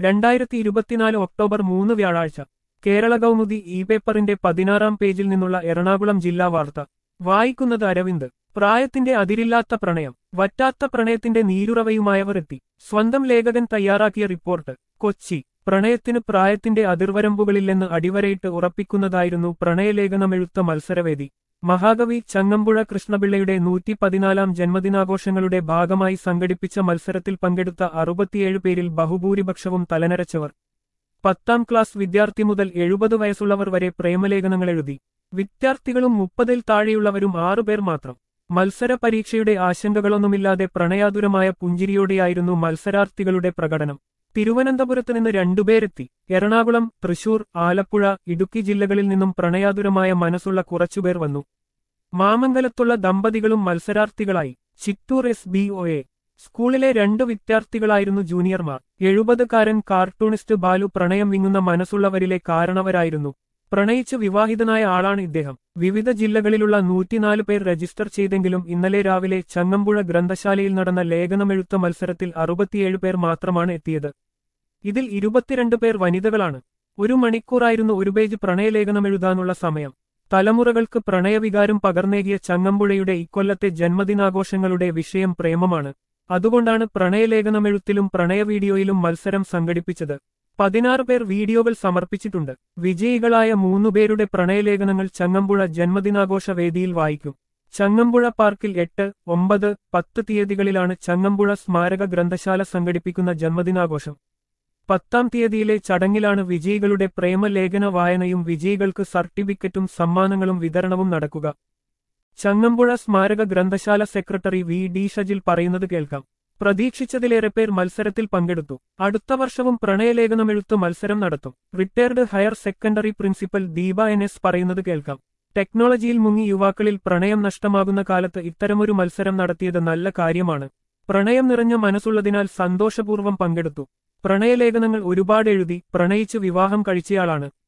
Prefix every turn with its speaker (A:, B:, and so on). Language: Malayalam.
A: രണ്ടായിരത്തി ഇരുപത്തിനാല് ഒക്ടോബർ മൂന്ന് വ്യാഴാഴ്ച കേരള കൗമുദി ഇ പേപ്പറിന്റെ പതിനാറാം പേജിൽ നിന്നുള്ള എറണാകുളം ജില്ലാ വാർത്ത വായിക്കുന്നത് അരവിന്ദ് പ്രായത്തിന്റെ അതിരില്ലാത്ത പ്രണയം വറ്റാത്ത പ്രണയത്തിന്റെ നീരുറവയുമായവർ എത്തി സ്വന്തം ലേഖകൻ തയ്യാറാക്കിയ റിപ്പോർട്ട് കൊച്ചി പ്രണയത്തിന് പ്രായത്തിന്റെ അതിർവരമ്പുകളില്ലെന്ന് അടിവരയിട്ട് ഉറപ്പിക്കുന്നതായിരുന്നു പ്രണയലേഖനമെഴുത്ത മത്സരവേദി മഹാകവി ചങ്ങമ്പുഴ കൃഷ്ണപിള്ളയുടെ നൂറ്റി പതിനാലാം ജന്മദിനാഘോഷങ്ങളുടെ ഭാഗമായി സംഘടിപ്പിച്ച മത്സരത്തിൽ പങ്കെടുത്ത അറുപത്തിയേഴ് പേരിൽ ബഹുഭൂരിപക്ഷവും തലനരച്ചവർ പത്താം ക്ലാസ് വിദ്യാർത്ഥി മുതൽ എഴുപത് വയസ്സുള്ളവർ വരെ പ്രേമലേഖനങ്ങൾ എഴുതി വിദ്യാർത്ഥികളും മുപ്പതിൽ താഴെയുള്ളവരും ആറുപേർ മാത്രം മത്സര പരീക്ഷയുടെ ആശങ്കകളൊന്നുമില്ലാതെ പ്രണയാതുരമായ പുഞ്ചിരിയോടെയായിരുന്നു മത്സരാർത്ഥികളുടെ പ്രകടനം തിരുവനന്തപുരത്ത് നിന്ന് രണ്ടുപേരെത്തി എറണാകുളം തൃശൂർ ആലപ്പുഴ ഇടുക്കി ജില്ലകളിൽ നിന്നും പ്രണയാതുരമായ മനസ്സുള്ള കുറച്ചുപേർ വന്നു മാമംഗലത്തുള്ള ദമ്പതികളും മത്സരാർത്ഥികളായി Chittur S B O A സ്കൂളിലെ രണ്ടു വിദ്യാർത്ഥികളായിരുന്നു ജൂനിയർമാർ എഴുപതുകാരൻ കാർട്ടൂണിസ്റ്റ് ബാലു പ്രണയം വിങ്ങുന്ന മനസ്സുള്ളവരിലെ കാരണവരായിരുന്നു പ്രണയിച്ച് വിവാഹിതനായ ആളാണ് ഇദ്ദേഹം വിവിധ ജില്ലകളിലുള്ള നൂറ്റിനാല് പേർ രജിസ്റ്റർ ചെയ്തെങ്കിലും ഇന്നലെ രാവിലെ ചങ്ങമ്പുഴ ഗ്രന്ഥശാലയിൽ നടന്ന ലേഖനമെഴുത്ത മത്സരത്തിൽ അറുപത്തിയേഴ് പേർ മാത്രമാണ് എത്തിയത് ഇതിൽ ഇരുപത്തിരണ്ട് പേർ വനിതകളാണ് ഒരു മണിക്കൂറായിരുന്നു ഒരു പേജ് പ്രണയലേഖനമെഴുതാനുള്ള സമയം തലമുറകൾക്ക് പ്രണയവികാരം പകർന്നേകിയ ചങ്ങമ്പുഴയുടെ ഇക്കൊല്ലത്തെ ജന്മദിനാഘോഷങ്ങളുടെ വിഷയം പ്രേമമാണ് അതുകൊണ്ടാണ് പ്രണയലേഖനമെഴുത്തിലും പ്രണയ വീഡിയോയിലും മത്സരം സംഘടിപ്പിച്ചത് പതിനാറ് പേർ വീഡിയോകൾ സമർപ്പിച്ചിട്ടുണ്ട് വിജയികളായ മൂന്നുപേരുടെ പ്രണയലേഖനങ്ങൾ ചങ്ങമ്പുഴ ജന്മദിനാഘോഷ വേദിയിൽ വായിക്കും ചങ്ങമ്പുഴ പാർക്കിൽ എട്ട് ഒമ്പത് പത്ത് തീയതികളിലാണ് ചങ്ങമ്പുഴ സ്മാരക ഗ്രന്ഥശാല സംഘടിപ്പിക്കുന്ന ജന്മദിനാഘോഷം പത്താം തീയതിയിലെ ചടങ്ങിലാണ് വിജയികളുടെ പ്രേമലേഖന വായനയും വിജയികൾക്ക് സർട്ടിഫിക്കറ്റും സമ്മാനങ്ങളും വിതരണവും നടക്കുക ചങ്ങമ്പുഴ സ്മാരക ഗ്രന്ഥശാല സെക്രട്ടറി വി ഡി ഷജിൽ പറയുന്നത് കേൾക്കാം പ്രതീക്ഷിച്ചതിലേറെ പേർ മത്സരത്തിൽ പങ്കെടുത്തു അടുത്ത വർഷവും പ്രണയലേഖനമെഴുത്ത് മത്സരം നടത്തും retired higher secondary principal Deepa N S പറയുന്നത് കേൾക്കാം ടെക്നോളജിയിൽ മുങ്ങി യുവാക്കളിൽ പ്രണയം നഷ്ടമാകുന്ന കാലത്ത് ഇത്തരമൊരു മത്സരം നടത്തിയത് നല്ല കാര്യമാണ് പ്രണയം നിറഞ്ഞ മനസ്സുള്ളതിനാൽ സന്തോഷപൂർവ്വം പങ്കെടുത്തു പ്രണയലേഖനങ്ങൾ ഒരുപാട് എഴുതി പ്രണയിച്ച് വിവാഹം കഴിച്ചയാളാണ്